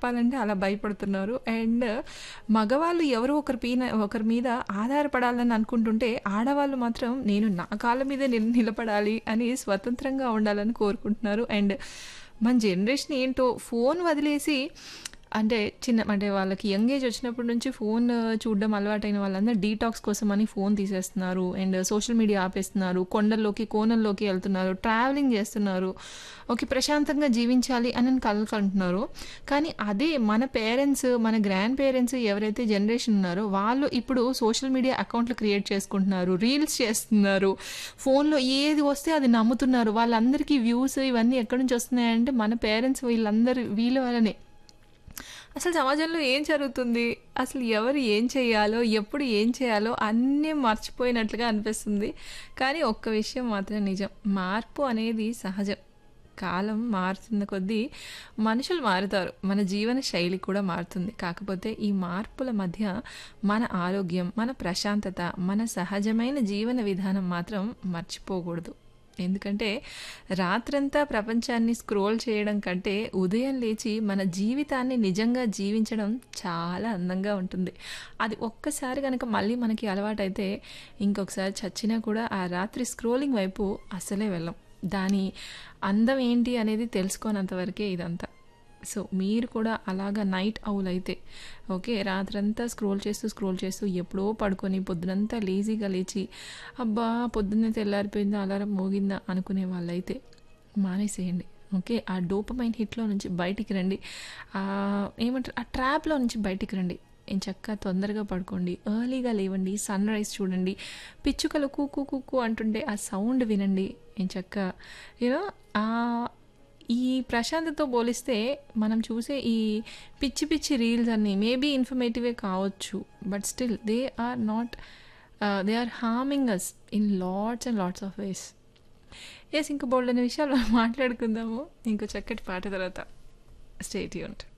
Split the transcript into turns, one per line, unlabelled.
చెప్పాలంటే అలా భయపడుతున్నారు. అండ్ మగవాళ్ళు ఎవరో ఒకరి పీన ఒకరి మీద ఆధారపడాలని అనుకుంటుంటే, ఆడవాళ్ళు మాత్రం నేను నా కాళ్ళ మీద నిల్ నిలబడాలి అని స్వతంత్రంగా ఉండాలని కోరుకుంటున్నారు. అండ్ మన జనరేషన్ ఏంటో ఫోన్ వదిలేసి అంటే చిన్న అంటే వాళ్ళకి యంగ్ ఏజ్ వచ్చినప్పటి నుంచి ఫోన్ చూడడం అలవాటైన వాళ్ళందరూ డీటాక్స్ కోసమని ఫోన్ తీసేస్తున్నారు. అండ్ సోషల్ మీడియా ఆపేస్తున్నారు. కొండల్లోకి, కోనల్లోకి ఎళ్తున్నారు. ట్రావెలింగ్ చేస్తున్నారు. ఓకే. ప్రశాంతంగా జీవించాలి అని కలలు కంటున్నారు. కానీ అదే మన పేరెంట్స్, మన గ్రాండ్ పేరెంట్స్ ఎవరైతే జనరేషన్ ఉన్నారో వాళ్ళు ఇప్పుడు సోషల్ మీడియా అకౌంట్లు క్రియేట్ చేసుకుంటున్నారు. రీల్స్ చేస్తున్నారు. ఫోన్‌లో ఏది వస్తే అది నమ్ముతున్నారు. వాళ్ళందరికీ వ్యూస్ ఇవన్నీ ఎక్కడి నుంచి వస్తున్నాయంటే మన పేరెంట్స్ వీళ్ళందరూ వీళ్ళ వల్లనే. అసలు సమాజంలో ఏం జరుగుతుంది? అసలు ఎవరు ఏం చేయాలో, ఎప్పుడు ఏం చేయాలో అన్నీ మర్చిపోయినట్లుగా అనిపిస్తుంది. కానీ ఒక్క విషయం మాత్రం నిజం. మార్పు అనేది సహజం. కాలం మారుతున్న కొద్దీ మనుషులు మారుతారు. మన జీవన శైలి కూడా మారుతుంది. కాకపోతే ఈ మార్పుల మధ్య మన ఆరోగ్యం, మన ప్రశాంతత, మన సహజమైన జీవన విధానం మాత్రం మర్చిపోకూడదు. ఎందుకంటే రాత్రంతా ప్రపంచాన్ని స్క్రోల్ చేయడం కంటే ఉదయం లేచి మన జీవితాన్ని నిజంగా జీవించడం చాలా అందంగా ఉంటుంది. అది ఒక్కసారి గనక మళ్ళీ మనకి అలవాటైతే ఇంకొకసారి చచ్చినా కూడా ఆ రాత్రి స్క్రోలింగ్ వైపు అస్సలే వెళ్ళం. దాని అందం ఏంటి అనేది తెలుసుకోనంత వరకే ఇదంతా. సో మీరు కూడా అలాగా నైట్ ఔల్ అయితే ఓకే. రాత్రంతా స్క్రోల్ చేస్తూ, స్క్రోల్ చేస్తూ ఎప్పుడో పడుకొని పొద్దునంతా లేజీగా లేచి అబ్బా! పొద్దున్నే తెల్లారిపోయిందా, అలారం మోగిందా అనుకునే వాళ్ళైతే మానేసేయండి. ఓకే. ఆ డోపమైన్ హిట్‌లో నుంచి బయటికి రండి. ఆహ్, ఏమంటారు ఆ ట్రాప్‌లో నుంచి బయటికి రండి. ఎంచక్కా తొందరగా పడుకోండి. ఎర్లీగా లేవండి. సన్‌రైజ్ చూడండి. పిచ్చుకలు కుకు కుకు అంటుంటే ఆ సౌండ్ వినండి. ఎంచక్కా యూ నో ఆహ్, ఈ ప్రశాంతతతో పోలిస్తే మనం చూసే ఈ పిచ్చి పిచ్చి రీల్స్ అన్నీ మేబీ ఇన్ఫర్మేటివే కావచ్చు. But still they are not ah, they are harming us in lots and lots of ways. Yes. ఇంకా బోలెడన్ని విషయాలు మాట్లాడుకుందాము. ఇంకో చక్కటి పాట తర్వాత. Stay tuned.